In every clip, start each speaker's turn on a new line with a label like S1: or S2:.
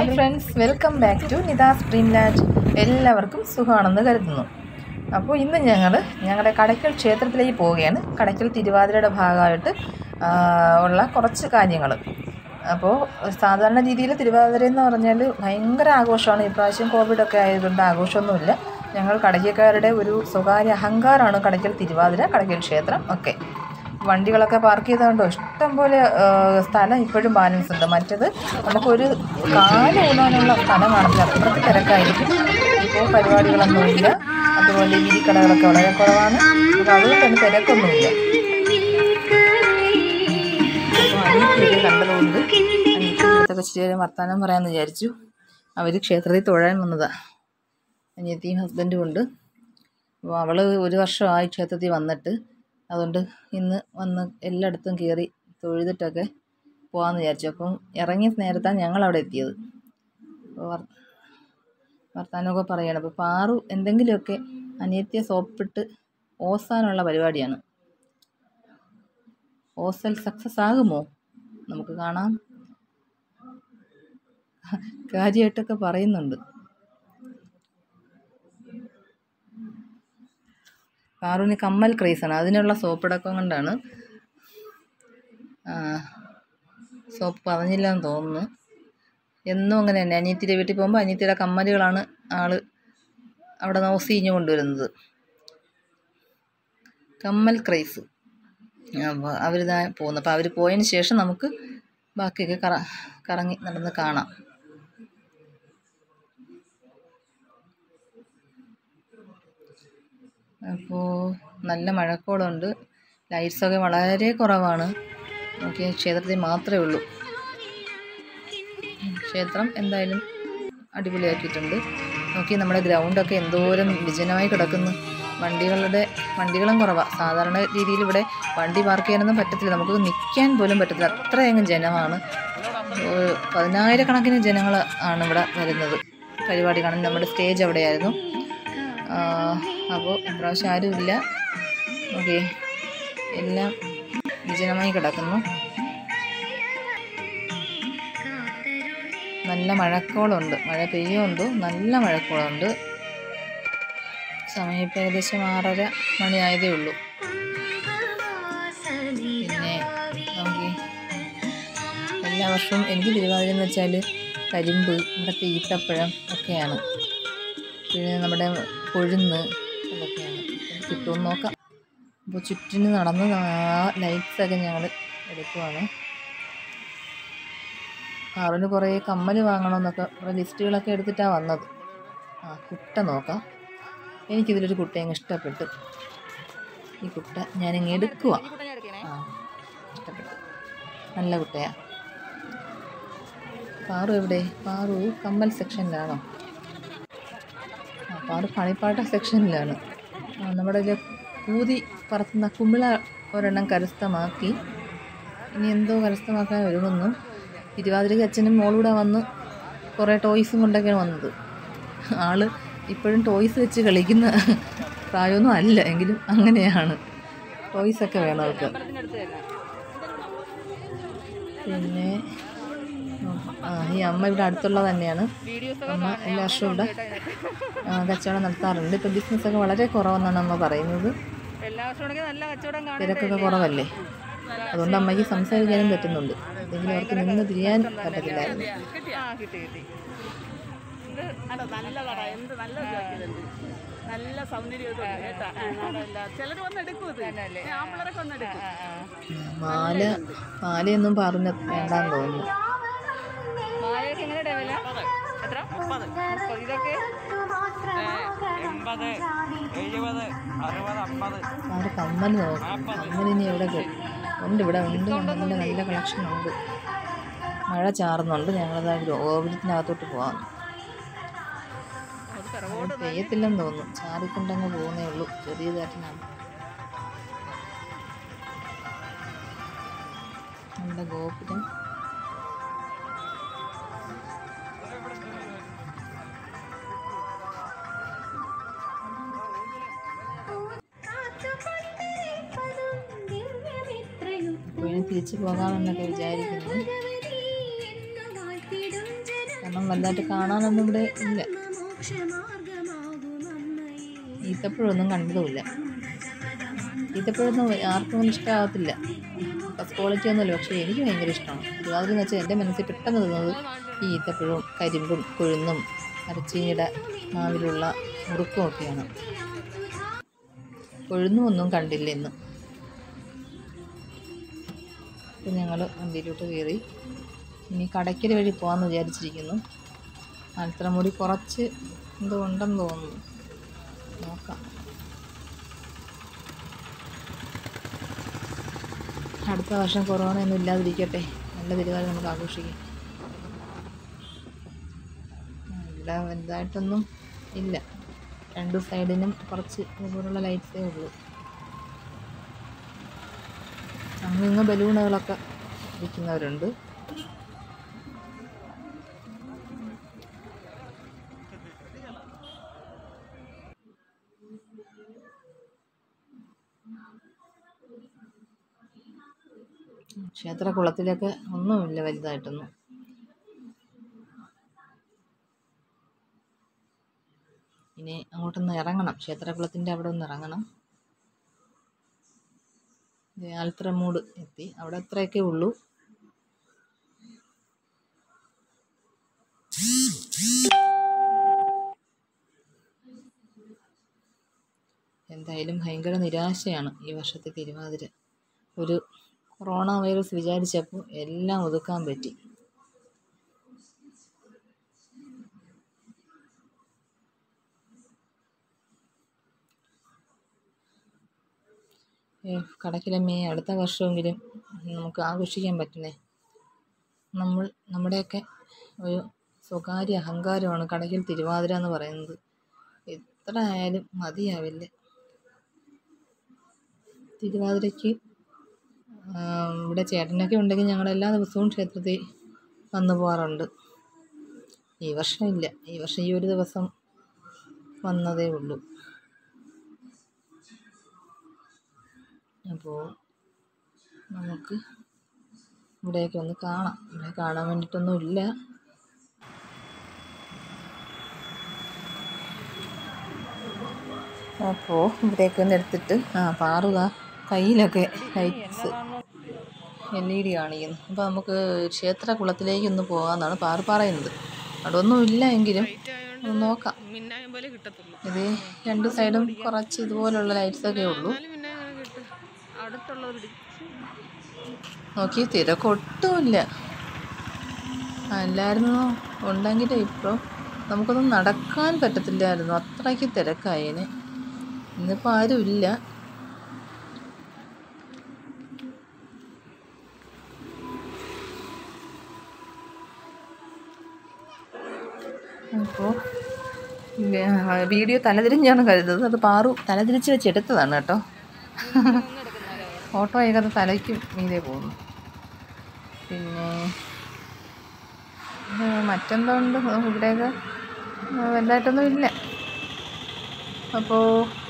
S1: hi friends welcome back to Nitha's dream land എല്ലാവർക്കും സുഖമാണെന്ന് കരുതുന്നു അപ്പോൾ ഇന്ന് ഞങ്ങൾ ഞങ്ങളുടെ കടയ്ക്കൽ ക്ഷേത്രത്തിലേക്ക് പോവുകയാണ് കടയ്ക്കൽ തിരുവാതിരയുടെ ഭാഗമായിട്ട് ആ, ഉള്ള കുറച്ച് കാര്യങ്ങൾ അപ്പോൾ സാധാരണ രീതിയിൽ തിരുവാതിര എന്ന് പറഞ്ഞാൽ ഭയങ്കര ആഘോഷമാണ് ഇപ്രാവശ്യം കോവിഡൊക്കെ ആയതുകൊണ്ട് ആഘോഷമൊന്നുമില്ല ഞങ്ങൾ കടയ്ക്കക്കാരുടെ ഒരു സ്വകാര്യ അഹങ്കാരമാണ് കടയ്ക്കൽ തിരുവാതിര കടയ്ക്കൽ ക്ഷേത്രം ഒക്കെ വണ്ടികളൊക്കെ പാർക്ക് ചെയ്തുകൊണ്ടോ ഇഷ്ടംപോലെ ആ, സ്ഥലം ഇപ്പോഴും ബാലൻസ് ഉണ്ട് മറ്റത് നമുക്കൊരു കാല് ഊന്നാനുള്ള സ്ഥലം കാണത്തില്ല അത്രയ്ക്ക് തിരക്കായിരിക്കും ഇപ്പോൾ പരിപാടികളൊന്നുമില്ല അതുപോലെ ഇരിക്കടകളൊക്കെ വളരെ കുറവാണ് അപ്പോൾ അതുകൊണ്ട് തന്നെ തിരക്കൊന്നുമില്ല അപ്പോൾ അനിയത്തിയൊക്കെ കണ്ടതുകൊണ്ട് അനിയത്തിയൊക്കെ ഇച്ചിരി നേരം വർത്തമാനം പറയാമെന്ന് വിചാരിച്ചു അവർ ക്ഷേത്രത്തിൽ തൊഴാൻ വന്നതാണ് അനിയത്തിയും ഹസ്ബൻഡും ഉണ്ട് അപ്പോൾ അവൾ ഒരു വർഷമായി ക്ഷേത്രത്തിൽ വന്നിട്ട് അതുകൊണ്ട് ഇന്ന് വന്ന് എല്ലായിടത്തും കയറി തൊഴുതിട്ടൊക്കെ പോകാമെന്ന് വിചാരിച്ചു അപ്പം ഇറങ്ങിയ നേരത്താണ് ഞങ്ങൾ അവിടെ എത്തിയത് അപ്പോൾ വർ വർത്താനമൊക്കെ പറയണം അപ്പോൾ പാറു എന്തെങ്കിലുമൊക്കെ അനിയത്തിയെ സോപ്പിട്ട് ഓസാനുള്ള പരിപാടിയാണ് ഓസൽ സക്സസ് ആകുമോ നമുക്ക് കാണാം കാര്യമായിട്ടൊക്കെ പറയുന്നുണ്ട് പാറുവിന് കമ്മൽ ക്രേസാണ് അതിനുള്ള സോപ്പിടക്കം കൊണ്ടാണ് ആ, സോപ്പ് പറഞ്ഞില്ലെന്ന് തോന്നുന്നു എന്നും അങ്ങനെ തന്നെ അനിയത്തിയുടെ വീട്ടിൽ പോകുമ്പോൾ അനിയത്തിയുടെ കമ്മലുകളാണ് ആള് അവിടെ നോസിഞ്ഞ് കൊണ്ടുവരുന്നത് കമ്മൽ ക്രൈസ് അപ്പോൾ അവരിതാ പോകുന്നു അപ്പോൾ അവർ പോയതിന് ശേഷം നമുക്ക് ബാക്കിയൊക്കെ കറ കറങ്ങി നടന്ന് കാണാം അപ്പോൾ നല്ല മഴക്കോളുണ്ട് ലൈറ്റ്സൊക്കെ വളരെ കുറവാണ് നോക്കി ക്ഷേത്രത്തിൽ മാത്രമേ ഉള്ളൂ ക്ഷേത്രം എന്തായാലും അടിപൊളിയാക്കിയിട്ടുണ്ട് നോക്കി നമ്മുടെ ഗ്രൗണ്ടൊക്കെ എന്തോരം വിജനമായി കിടക്കുന്നു വണ്ടികളുടെ വണ്ടികളും കുറവാണ് സാധാരണ രീതിയിൽ ഇവിടെ വണ്ടി പാർക്ക് ചെയ്യാനൊന്നും പറ്റത്തില്ല നമുക്ക് നിൽക്കാൻ പോലും പറ്റത്തില്ല അത്രയങ്ങ് ജനമാണ് ഒരു പതിനായിരക്കണക്കിന് ജനങ്ങൾ ആണ് ഇവിടെ വരുന്നത് പരിപാടി കാണാൻ നമ്മുടെ സ്റ്റേജ് അവിടെയായിരുന്നു അപ്പോൾ ഇപ്രാവശ്യം ആരുമില്ല ഓക്കെ എല്ലാം വിജനമായി കിടക്കുന്നു നല്ല മഴക്കോളുണ്ട് മഴ പെയ്യുമുണ്ട് നല്ല മഴക്കോളുണ്ട് സമയം ഇപ്പം ഏകദേശം ആറര മണിയായതേ ഉള്ളൂ പിന്നെ നമുക്ക് എല്ലാ വർഷവും എനിക്ക് തിരുവാതിര എന്ന് വെച്ചാൽ കരിമ്പ് ഇവിടുത്തെ ഈത്തപ്പഴം ഒക്കെയാണ് പിന്നെ നമ്മുടെ കൊഴുന്ന് അതൊക്കെയാണ് അത് കിട്ടുമെന്ന് നോക്കാം അപ്പോൾ ചുറ്റിന് നടന്ന് ആ ലൈറ്റ്സൊക്കെ ഞങ്ങൾ എടുക്കുവാണ് കാറിന് കുറേ കമ്മൽ വാങ്ങണമെന്നൊക്കെ കുറേ ലിസ്റ്റുകളൊക്കെ എടുത്തിട്ടാണ് വന്നത് ആ കുട്ട നോക്കാം എനിക്കിതിലൊരു കുട്ടയെ അങ്ങ് ഇഷ്ടപ്പെട്ടു ഈ കുട്ട ഞാനിങ്ങ് എടുക്കുക ആ ഇഷ്ടപ്പെട്ടു നല്ല കുട്ടയാ പാറു എവിടെ പാറു കമ്മൽ സെക്ഷനിലാണോ ആ പാറു പണിപ്പാട്ട സെക്ഷനിലാണ് ആ, നമ്മുടെ ഇതിലെ കൂതി പറത്തുന്ന കുമിള ഒരെണ്ണം കരസ്ഥമാക്കി ഇനി എന്തോ കരസ്ഥമാക്കാൻ ഒരുങ്ങുന്നു തിരുവാതിരയ്ക്ക് അച്ഛനും മോളൂടെ വന്ന് കുറേ ടോയ്സും കൊണ്ടൊക്കെയാണ് വന്നത് ആള് ഇപ്പോഴും ടോയ്സ് വെച്ച് കളിക്കുന്ന പ്രായമൊന്നും അല്ല എങ്കിലും അങ്ങനെയാണ് ടോയ്സൊക്കെ വേണം അവർക്ക് പിന്നെ ആ ഈ അമ്മ ഇവിടെ അടുത്തുള്ള തന്നെയാണ് അമ്മ എല്ലാ വർഷവും ഇവിടെ ആ, കച്ചവടം നടത്താറുണ്ട് ഇപ്പം ബിസിനസ്സൊക്കെ വളരെ കുറവെന്നാണ് അമ്മ പറയുന്നത്
S2: എല്ലാ വർഷവും നല്ല കച്ചവടം കാണും
S1: തിരക്കൊക്കെ കുറവല്ലേ അതുകൊണ്ട് അമ്മയ്ക്ക് സംസാരിക്കാനും പറ്റുന്നുണ്ട് എന്തെങ്കിലും അവർക്ക് നിന്ന് തിരിയാൻ പറ്റത്തില്ലായിരുന്നു
S2: ആ കിട്ടി കിട്ടി ഇത് അല്ല നല്ലതാടാ എന്ത് നല്ല ഇതാക്കിയതുണ്ട് നല്ല സൗന്ദര്യം കേട്ടാ ചിലർ വന്ന് എടുക്കും ഇത് ആമ്പിളരൊക്കെ വന്ന് എടുക്കും
S1: മാല മാലയൊന്നും പറഞ്ഞ വേണ്ടാന്ന് തോന്നുന്നു
S2: മാലയൊക്കെ എങ്ങനെ വില എത്ര മുപ്പത് മുപ്പത് ഇതൊക്കെ
S3: എൺപത് എഴുപത് അറുപത് അമ്പത്
S1: ആറ് കമ്മൽ നോക്കും കമ്മലിനി എവിടെ കേ- ഉണ്ട് ഇവിടെ ഉണ്ട് കമ്മലിൻ്റെ നല്ല കളക്ഷൻ ഉണ്ട് മഴ ചാറുന്നുണ്ട് ഞങ്ങളത് ഓവിടത്തിനകത്തോട്ട് പോകാം
S2: അത് പിറകോട്ട്
S1: മഴ പെയ്യത്തില്ലെന്ന് തോന്നുന്നു ചാറിക്കൊണ്ടങ്ങ് പോകുന്നേ ഉള്ളൂ ചെറിയ കാറ്റിനാണ് നമ്മുടെ ഗോപുരം അപ്പോൾ ഇനി തിരിച്ചു പോകാമെന്നൊക്കെ വിചാരിക്കുന്നു കാരണം വലുതായിട്ട് കാണാനൊന്നും ഇവിടെ ഇല്ല ഈത്തപ്പഴമൊന്നും കണ്ടതുമില്ല ഈത്തപ്പഴമൊന്നും ആർക്കും ഒന്നും ഇഷ്ടമാകത്തില്ല ഫസ്റ്റ് ക്വാളിറ്റി ഒന്നുമില്ല പക്ഷേ എനിക്ക് ഭയങ്കര ഇഷ്ടമാണ് തിരുവാതിര എന്ന് വെച്ചാൽ എൻ്റെ മനസ്സിൽ പെട്ടെന്ന് തോന്നുന്നത് ഈ ഈത്തപ്പഴവും കരിമ്പും കൊഴുന്നും അരച്ചീനിയുടെ മാവിലുള്ള മുറുക്കും ഒക്കെയാണ് കൊഴുന്നും ഒന്നും കണ്ടില്ല ഇന്ന് അപ്പം ഞങ്ങൾ വണ്ടിയിലോട്ട് കയറി ഇനി കടയ്ക്കൽ വഴി പോകാമെന്ന് വിചാരിച്ചിരിക്കുന്നു മത്സരമുടി കുറച്ച് എന്തോ ഉണ്ടെന്ന് തോന്നുന്നു നോക്കാം അടുത്ത വർഷം കൊറോണ ഒന്നും ഇല്ലാതിരിക്കട്ടെ നല്ല തിരുവാതിര നമുക്ക് ആഘോഷിക്കാം ആ, ഇവിടെ വലുതായിട്ടൊന്നും ഇല്ല രണ്ട് സൈഡിനും കുറച്ച് ഇതുപോലുള്ള ലൈറ്റ്സേ ഉള്ളൂ അങ്ങിങ്ങ് ബലൂണുകളൊക്കെ വിൽക്കുന്നവരുണ്ട് ക്ഷേത്രക്കുളത്തിലൊക്കെ ഒന്നുമില്ല വലുതായിട്ടൊന്നും ഇനി അങ്ങോട്ടൊന്ന് ഇറങ്ങണം ക്ഷേത്രക്കുളത്തിൻ്റെ അവിടെ ഒന്ന് ഇറങ്ങണം ദേ ആൽത്തറമൂട് എത്തി അവിടെ അത്രയൊക്കെ ഉള്ളൂ എന്തായാലും ഭയങ്കര നിരാശയാണ് ഈ വർഷത്തെ തിരുവാതിര ഒരു കൊറോണ വൈറസ് വിചാരിച്ചപ്പോൾ എല്ലാം ഒതുക്കാൻ പറ്റി ഏ, കടക്കിലമ്മേ അടുത്ത വർഷമെങ്കിലും നമുക്ക് ആഘോഷിക്കാൻ പറ്റുന്നേ നമ്മൾ നമ്മുടെയൊക്കെ ഒരു സ്വകാര്യ അഹങ്കാരമാണ് കടക്കിൽ തിരുവാതിര എന്ന് പറയുന്നത് എത്ര ആയാലും മതിയാവില്ല തിരുവാതിരയ്ക്ക് ആം, ഇവിടെ ചേട്ടനൊക്കെ ഉണ്ടെങ്കിൽ ഞങ്ങൾ എല്ലാ ദിവസവും ക്ഷേത്രത്തിൽ വന്നു പോകാറുണ്ട് ഈ വർഷം ഇല്ല ഈ വർഷം ഈ ഒരു ദിവസം വന്നതേ ഉള്ളൂ അപ്പോൾ നമുക്ക് ഇവിടെയൊക്കെ ഒന്ന് കാണാം ഇവിടെ കാണാൻ വേണ്ടിയിട്ടൊന്നും ഇല്ല അപ്പോൾ ഇവിടെയൊക്കെ ഒന്ന് എടുത്തിട്ട് ആ പാറുക കയ്യിലൊക്കെ ലൈറ്റ്സ് എൽ ഇ ഡി കാണിക്കുന്നു അപ്പോൾ നമുക്ക് ക്ഷേത്രകുളത്തിലേക്ക് ഒന്ന് പോകാമെന്നാണ് പാറു പറയുന്നത് അവിടെ ഒന്നും ഇല്ല എങ്കിലും ഒന്ന് നോക്കാം
S2: മിന്നായം പോലെ കിട്ടത്തുള്ളൂ
S1: ഇത് രണ്ട് സൈഡും കുറച്ച് ഇതുപോലുള്ള ലൈറ്റ്സൊക്കെ ഉള്ളൂ
S2: എന്നാലും മിന്നായം കിട്ടും അടുത്തുള്ളവരുടെ
S1: നോക്കി തിരക്കൊട്ടുമില്ല അല്ലായിരുന്നു ഉണ്ടെങ്കിൽ ഇപ്പോൾ നമുക്കൊന്നും നടക്കാൻ പറ്റത്തില്ലായിരുന്നു അത്രയ്ക്ക് തിരക്കായേനെ ഇന്നിപ്പോൾ ആരും ഇല്ല അപ്പോൾ വീഡിയോ തലതിരിഞ്ഞാണ് കരുതുന്നത് അത് പാറു തലതിരിച്ച് വെച്ച് എടുത്തതാണ് കേട്ടോ ഫോട്ടോ അയക്കാതെ തലയ്ക്ക് മീതെ പോകുന്നു പിന്നെ ഇത് മറ്റെന്തോ ഉണ്ട് നമുക്ക് ഇവിടെയൊക്കെ ആ, വലുതായിട്ടൊന്നും ഇല്ല അപ്പോൾ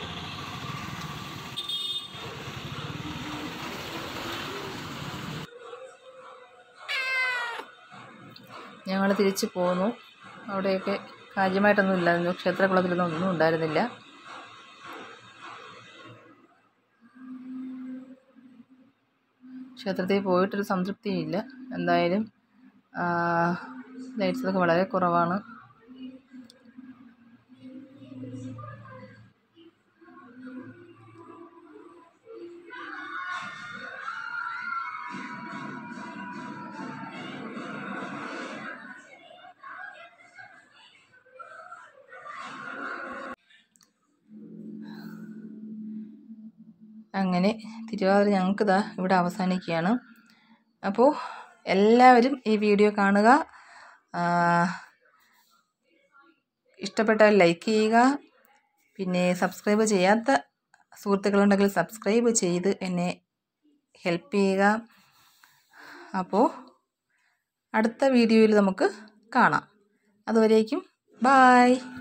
S1: ഞങ്ങൾ തിരിച്ച് പോന്നു അവിടെയൊക്കെ കാര്യമായിട്ടൊന്നും ഇല്ലായിരുന്നു ക്ഷേത്രകുളത്തിലൊന്നും ഒന്നും ഉണ്ടായിരുന്നില്ല ക്ഷേത്രത്തിൽ പോയിട്ടൊരു സംതൃപ്തിയില്ല എന്തായാലും ലൈറ്റ്സൊക്കെ വളരെ കുറവാണ് അങ്ങനെ തിരുവാതിര ഞങ്ങൾക്ക് ഇതാ ഇവിടെ അവസാനിക്കുകയാണ് അപ്പോൾ എല്ലാവരും ഈ വീഡിയോ കാണുക ആ, ഇഷ്ടപ്പെട്ടാൽ ലൈക്ക് ചെയ്യുക പിന്നെ സബ്സ്ക്രൈബ് ചെയ്യാത്ത സുഹൃത്തുക്കളുണ്ടെങ്കിൽ സബ്സ്ക്രൈബ് ചെയ്ത് എന്നെ ഹെൽപ്പ് ചെയ്യുക അപ്പോൾ അടുത്ത വീഡിയോയിൽ നമുക്ക് കാണാം അതുവരേക്കും ബായ്